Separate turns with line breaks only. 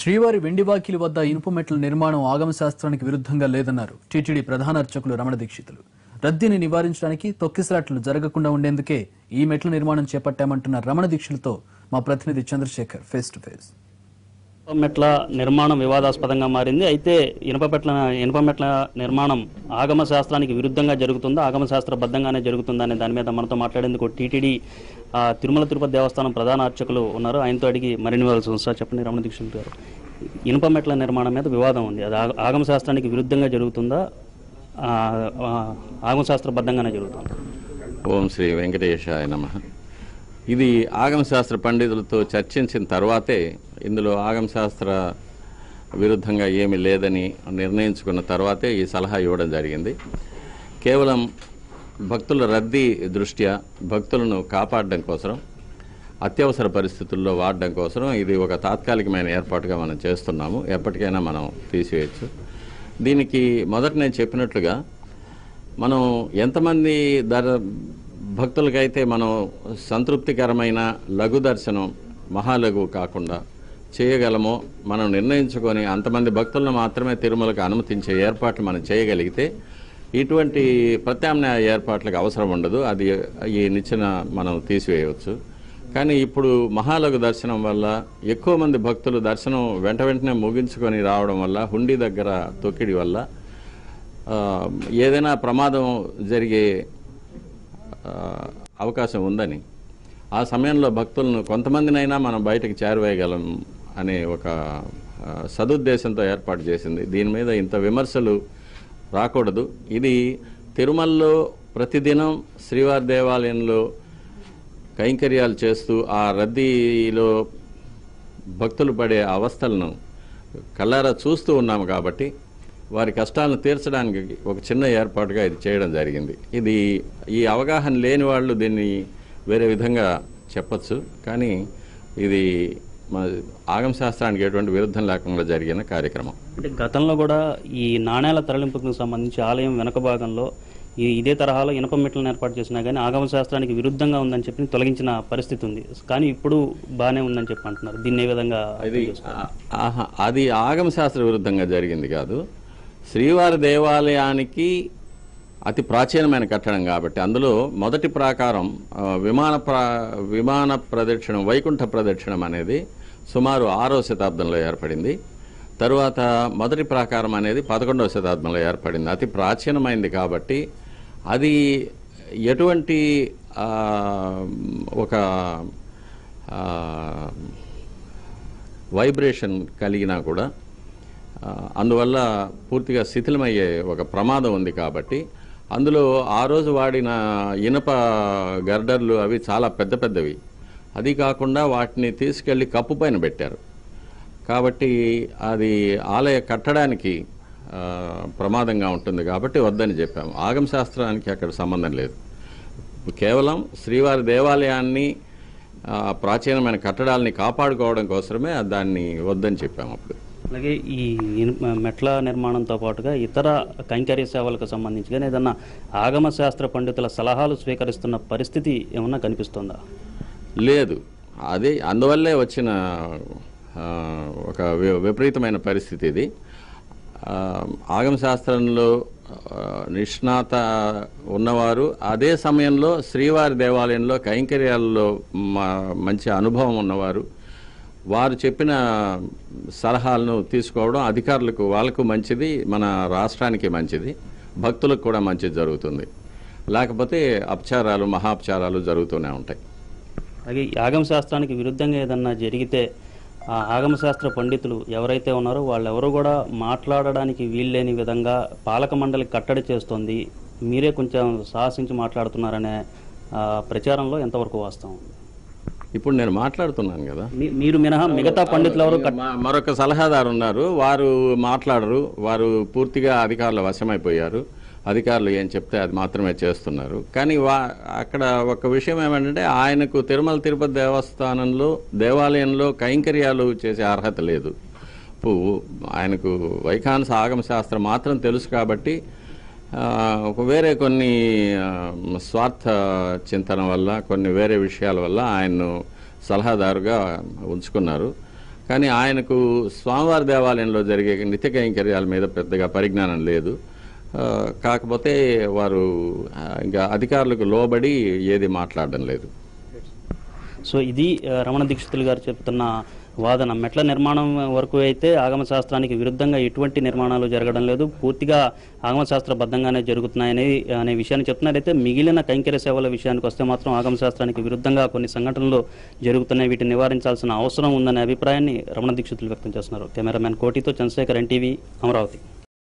శ్రీవారి వెండిబాకిలి వద్ద ఇనుప మెట్ల నిర్మాణం ఆగమ శాస్త్రానికి విరుద్ధంగా లేదన్నారు టీటీడీ ప్రధాన అర్చకులు రమణ దీక్షితులు రద్దీని నివారించడానికి తొక్కిసలాట్లు జరగకుండా ఉండేందుకే ఈ మెట్ల నిర్మాణం చేపట్టామంటున్న రమణ దీక్షలతో మా ప్రతినిధి చంద్రశేఖర్ ఫేస్ టు ఫేస్
ఇనుప మెట్ల నిర్మాణం వివాదాస్పదంగా మారింది అయితే ఇనుప మెట్ల ఇనుప మెట్ల నిర్మాణం ఆగమ శాస్త్రానికి విరుద్ధంగా జరుగుతుందా ఆగమ శాస్త్రబద్ధంగానే జరుగుతుందా అనే దాని మీద మనతో మాట్లాడేందుకు టీటీడీ ఆ, తిరుమల తిరుపతి దేవస్థానం ప్రధాన అర్చకులు ఉన్నారు ఆయనతో అడిగి మరిన్ని వివరాలు ఉంది సార్ చెప్పండి రమణ దీక్షిత్ గారు ఇనుప మెట్ల నిర్మాణం మీద వివాదం ఉంది అది ఆగ- ఆగమ శాస్త్రానికి విరుద్ధంగా జరుగుతుందా ఆ, ఆ, ఆగమ శాస్త్రబద్ధంగానే జరుగుతుందా
ఓం శ్రీ వెంకటేశాయ నమ ఇది ఆగమశాస్త్ర పండితులతో చర్చించిన తర్వాతే ఇందులో ఆగమశాస్త్ర విరుద్ధంగా ఏమీ లేదని నిర్ణయించుకున్న తర్వాతే ఈ సలహా ఇవ్వడం జరిగింది కేవలం భక్తుల రద్దీ దృష్ట్యా భక్తులను కాపాడడం కోసం అత్యవసర పరిస్థితుల్లో వాడడం కోసం ఇది ఒక తాత్కాలికమైన ఏర్పాటుగా మనం చేస్తున్నాము ఎప్పటికైనా మనం తీసివేయచ్చు దీనికి మొదట నేను చెప్పినట్లుగా మనం ఎంతమంది దర భక్తులకైతే మనం సంతృప్తికరమైన లఘు దర్శనం మహాలఘు కాకుండా చేయగలమో మనం నిర్ణయించుకొని అంతమంది భక్తులను మాత్రమే తిరుమలకు అనుమతించే ఏర్పాట్లు మనం చేయగలిగితే ఇటువంటి ప్రత్యామ్నాయ ఏర్పాట్లకు అవసరం ఉండదు అది ఈ నిచ్చెన మనం తీసివేయవచ్చు కానీ ఇప్పుడు మహాలఘు దర్శనం వల్ల ఎక్కువ మంది భక్తులు దర్శనం వెంట వెంటనే ముగించుకొని రావడం వల్ల హుండీ దగ్గర తొక్కిడి వల్ల ఆ, ఏదైనా ప్రమాదం జరిగే ఆ, అవకాశం ఉందని ఆ సమయంలో భక్తులను కొంతమందినైనా మనం బయటకు చేరవేయగలం అనే ఒక ఆ, సదుద్దేశంతో ఏర్పాటు చేసింది దీని మీద ఇంత విమర్శలు రాకూడదు ఇది తిరుమలలో ప్రతిదినం శ్రీవారి దేవాలయంలో కైంకర్యాలు చేస్తూ ఆ రద్దీలో భక్తులు పడే అవస్థలను కళ్ళారా చూస్తూ ఉన్నాము కాబట్టి వారి కష్టాలను తీర్చడానికి ఒక చిన్న ఏర్పాటుగా ఇది చేయడం జరిగింది ఇది ఈ అవగాహన లేని వాళ్ళు దీన్ని వేరే విధంగా చెప్పచ్చు కానీ ఇది మా ఆగమ శాస్త్రానికి ఎటువంటి విరుద్ధం లేకుండా జరిగిన కార్యక్రమం
అంటే గతంలో కూడా ఈ నాణేల తరలింపుకు సంబంధించి ఆలయం వెనక భాగంలో ఈ ఇదే తరహాలో ఇనప మెట్లను ఏర్పాటు చేసినా కానీ ఆగమ శాస్త్రానికి విరుద్ధంగా ఉందని చెప్పి తొలగించిన పరిస్థితి ఉంది కానీ ఇప్పుడు బాగానే ఉందని చెప్పి అంటున్నారు దీన్ని ఏ విధంగా
అది ఆహా, అది ఆగమ శాస్త్ర విరుద్ధంగా జరిగింది కాదు శ్రీవారి దేవాలయానికి అతి ప్రాచీనమైన కట్టడం కాబట్టి అందులో మొదటి ప్రాకారం ఆ, విమాన ప్రా విమాన ప్రదక్షిణం వైకుంఠ ప్రదక్షిణం అనేది సుమారు ఆరో శతాబ్దంలో ఏర్పడింది తరువాత మొదటి ప్రాకారం అనేది పదకొండవ శతాబ్దంలో ఏర్పడింది అతి ప్రాచీనమైంది కాబట్టి అది ఎటువంటి ఆ, ఒక ఆ, వైబ్రేషన్ కలిగినా కూడా ఆ, అందువల్ల పూర్తిగా శిథిలమయ్యే ఒక ప్రమాదం ఉంది కాబట్టి అందులో ఆ రోజు వాడిన ఇనప గర్డర్లు అవి చాలా పెద్ద పెద్దవి అది కాకుండా వాటిని తీసుకెళ్లి కప్పు పైన పెట్టారు కాబట్టి అది ఆలయ కట్టడానికి ఆ, ప్రమాదంగా ఉంటుంది కాబట్టి వద్దని చెప్పాము ఆగమ శాస్త్రానికి అక్కడ సంబంధం లేదు కేవలం శ్రీవారి దేవాలయాన్ని ఆ, ప్రాచీనమైన కట్టడాలని కాపాడుకోవడం కోసమే దాన్ని వద్దని చెప్పాము అప్పుడు
అలాగే ఈ ఇనుప మెట్ల నిర్మాణంతో పాటుగా ఇతర కైంకర్య సేవలకు సంబంధించి కానీ ఏదన్నా ఆగమ శాస్త్ర పండితుల సలహాలు స్వీకరిస్తున్న పరిస్థితి ఏమన్నా కనిపిస్తుందా
లేదు అదే అందువల్లే వచ్చిన ఆ, ఒక వి- విపరీతమైన పరిస్థితి ఇది ఆ, ఆగమ శాస్త్రంలో ఆ, నిష్ణాత ఉన్నవారు అదే సమయంలో శ్రీవారి దేవాలయంలో కైంకర్యాలలో మ- మంచి అనుభవం ఉన్నవారు వారు చెప్పిన సలహాలను తీసుకోవడం అధికారులకు వాళ్ళకు మంచిది మన రాష్ట్రానికి మంచిది భక్తులకు కూడా మంచిది జరుగుతుంది లేకపోతే అపచారాలు మహాపచారాలు జరుగుతూనే ఉంటాయి
అలాగే ఈ ఆగమ శాస్త్రానికి విరుద్ధంగా ఏదన్నా జరిగితే ఆ ఆగమ శాస్త్ర పండితులు ఎవరైతే ఉన్నారో వాళ్ళెవరూ కూడా మాట్లాడడానికి వీల్లేని విధంగా పాలక మండలి కట్టడి చేస్తోంది మీరే కొంచెం సాహసించి మాట్లాడుతున్నారనే ఆ, ప్రచారంలో ఎంతవరకు వాస్తవం
ఇప్పుడు నేను మాట్లాడుతున్నాను కదా
మీ- మీరు మినహా మిగతా పండితులు ఎవరు
మా- మరొక సలహాదారు ఉన్నారు వారు మాట్లాడరు వారు పూర్తిగా అధికారుల వశమైపోయారు అధికారులు ఏం చెప్తే అది మాత్రమే చేస్తున్నారు కానీ వా అక్కడ ఒక విషయం ఏమంటే ఆయనకు తిరుమల తిరుపతి దేవస్థానంలో దేవాలయంలో కైంకర్యాలు చేసే అర్హత లేదు పు- ఆయనకు వైఖానస ఆగమ శాస్త్రం మాత్రం తెలుసు కాబట్టి ఆ, ఒక వేరే కొన్ని ఆ, స్వార్థ చింతన వల్ల కొన్ని వేరే విషయాల వల్ల ఆయన్ను సలహాదారుగా ఉంచుకున్నారు కానీ ఆయనకు స్వామివారి దేవాలయంలో జరిగే నిత్య కైంకర్యాల మీద పెద్దగా పరిజ్ఞానం లేదు ఆ, కాకపోతే వారు ఆ, ఇంకా అధికారులకు లోబడి ఏది మాట్లాడడం లేదు
సో ఇది ఆ, రమణ దీక్షితులు గారు చెప్తున్న వాదన మెట్ల నిర్మాణం వరకు అయితే ఆగమ శాస్త్రానికి విరుద్ధంగా ఎటువంటి నిర్మాణాలు జరగడం లేదు పూర్తిగా ఆగమ శాస్త్రబద్ధంగానే జరుగుతున్నాయని అనే విషయాన్ని చెప్తున్నారు అయితే మిగిలిన కైంకర్య సేవల విషయానికి వస్తే మాత్రం ఆగమ శాస్త్రానికి విరుద్ధంగా కొన్ని సంఘటనలు జరుగుతున్నాయి వీటిని నివారించాల్సిన అవసరం ఉందనే అభిప్రాయాన్ని రమణ దీక్షితులు వ్యక్తం చేస్తున్నారు కెమెరామెన్ కోటితో చంద్రశేఖర్ ఎన్టీవీ అమరావతి